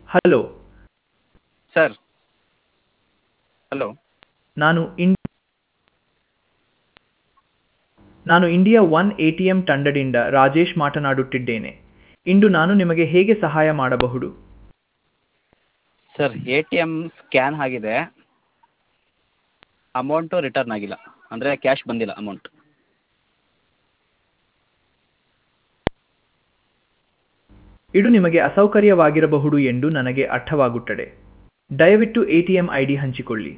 Hello sir hello ನಾನು in ನಾನು India one A T M ತಂಡದಿಂದ ರಾಜೇಶ್ ಮಾತನಾಡುತ್ತಿದ್ದೇನೆ ಇಂದು ನಾನು ನಿಮಗೆ ಹೇಗೆ ಸಹಾಯ ಮಾಡಬಹುದು sir A T M scan ಆಗಿದೆ ಅಮೌಂಟು ರಿಟರ್ನ್ ಆಗಿಲ್ಲ ಅಂದರೆ ಕ್ಯಾಶ್ ಬಂದಿಲ್ಲ ಅಮೌಂಟ್ ಇದು ನಿಮಗೆ ಅಸೌಕರ್ಯವಾಗಿರಬಹುದು ಎಂದು ನನಗೆ ಅರ್ಥವಾಗುತ್ತದೆ ದಯವಿಟ್ಟು A T M I D ಹಂಚಿಕೊಳ್ಳಿ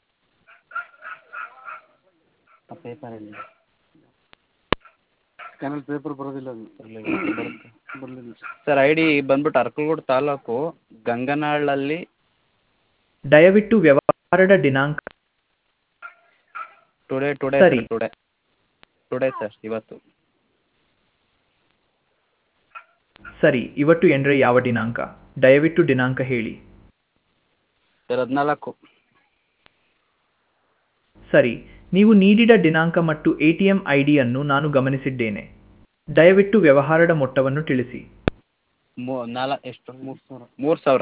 ಪೇಪರಲ್ಲಿ ಸ್ಕ್ಯಾನಲ್ಲಿ ಪೇಪರ್ ಬರೋದಿಲ್ಲ ಅದು ಬರಲಿಲ್ಲ ಸರ್ ಐ ಡಿ ಬಂದ್ಬಿಟ್ಟು ಅರ್ಕಲ್ಗೂಡು ತಾಲೂಕು ಗಂಗನಾಳಲ್ಲಿ ದಯವಿಟ್ಟು ವ್ಯವಹಾರದ ದಿನಾಂಕ ಟುಡೇ ಟುಡೇ ಸರಿ. ಟುಡೇ ಟುಡೇ ಸರ್ ಇವತ್ತು ಸರಿ ಇವತ್ತು ಎಂದರೆ ಯಾವ ದಿನಾಂಕ ದಯವಿಟ್ಟು ದಿನಾಂಕ ಹೇಳಿ ಸರ್ ಹದಿನಾಲ್ಕು ಸರಿ ನೀವು ನೀಡಿದ ದಿನಾಂಕ ಮತ್ತು ಎ ಟಿ ಎಂ ಐ ಡಿಯನ್ನು ನಾನು ಗಮನಿಸಿದ್ದೇನೆ ದಯವಿಟ್ಟು ವ್ಯವಹಾರದ ಮೊತ್ತವನ್ನು ತಿಳಿಸಿ ಮೂ ನಾಲ್ಕು ಎಷ್ಟು ಮೂರು ಸಾವಿರ ಮೂರು ಸಾವಿರ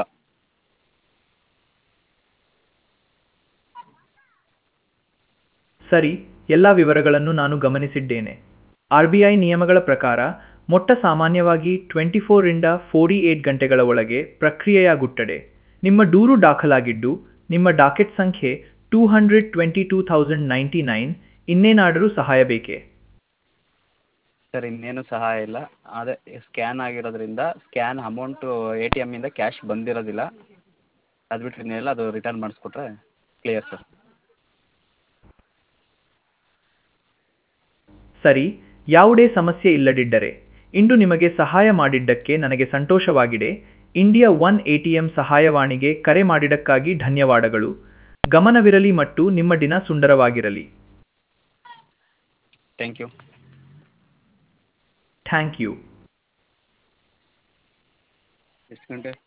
ಸರಿ ಎಲ್ಲ ವಿವರಗಳನ್ನು ನಾನು ಗಮನಿಸಿದ್ದೇನೆ ಆರ್ ಬಿ ಐ ನಿಯಮಗಳ ಪ್ರಕಾರ ಮೊಟ್ಟ ಸಾಮಾನ್ಯವಾಗಿ ಟ್ವೆಂಟಿ ಫೋರಿಂದ ಫೋರ್ಟಿ ಏಟ್ ಗಂಟೆಗಳ ಒಳಗೆ ಪ್ರಕ್ರಿಯೆಯಾಗುತ್ತದೆ ನಿಮ್ಮ ದೂರು ದಾಖಲಾಗಿದ್ದು ನಿಮ್ಮ ಡಾಕೆಟ್ ಸಂಖ್ಯೆ two hundred twenty two thousand ninety nine ಇನ್ನೇನಾದರೂ ಸಹಾಯ ಬೇಕೇ ಸರ್ ಇನ್ನೇನು ಸಹಾಯ ಇಲ್ಲ ಅದೇ ಸ್ಕ್ಯಾನ್ ಆಗಿರೋದ್ರಿಂದ ಸ್ಕ್ಯಾನ್ ಅಮೌಂಟು ಎ ಟಿ ಎಮ್ಮಿಂದ ಕ್ಯಾಶ್ ಬಂದಿರೋದಿಲ್ಲ ಅದು ಬಿಟ್ಟರೆ ಇನ್ನೇನಿಲ್ಲ ಅದು ರಿಟರ್ನ್ ಮಾಡಿಸ್ಕೊಟ್ರೆ ಕ್ಲಿಯರ್ ಸರ್ ಸರಿ ಯಾವುದೇ ಸಮಸ್ಯೆ ಇಲ್ಲದಿದ್ದರೆ ಇಂದು ನಿಮಗೆ ಸಹಾಯ ಮಾಡಿದ್ದಕ್ಕೆ ನನಗೆ ಸಂತೋಷವಾಗಿದೆ India one A T M ಸಹಾಯವಾಣಿಗೆ ಕರೆ ಮಾಡಿದ್ದಕ್ಕಾಗಿ ಧನ್ಯವಾದಗಳು ಗಮನವಿರಲಿ ಮತ್ತು ನಿಮ್ಮ ದಿನ ಸುಂದರವಾಗಿರಲಿ ಥ್ಯಾಂಕ್ ಯು ಥ್ಯಾಂಕ್ ಯು ಎಷ್ಟು ಗಂಟೆ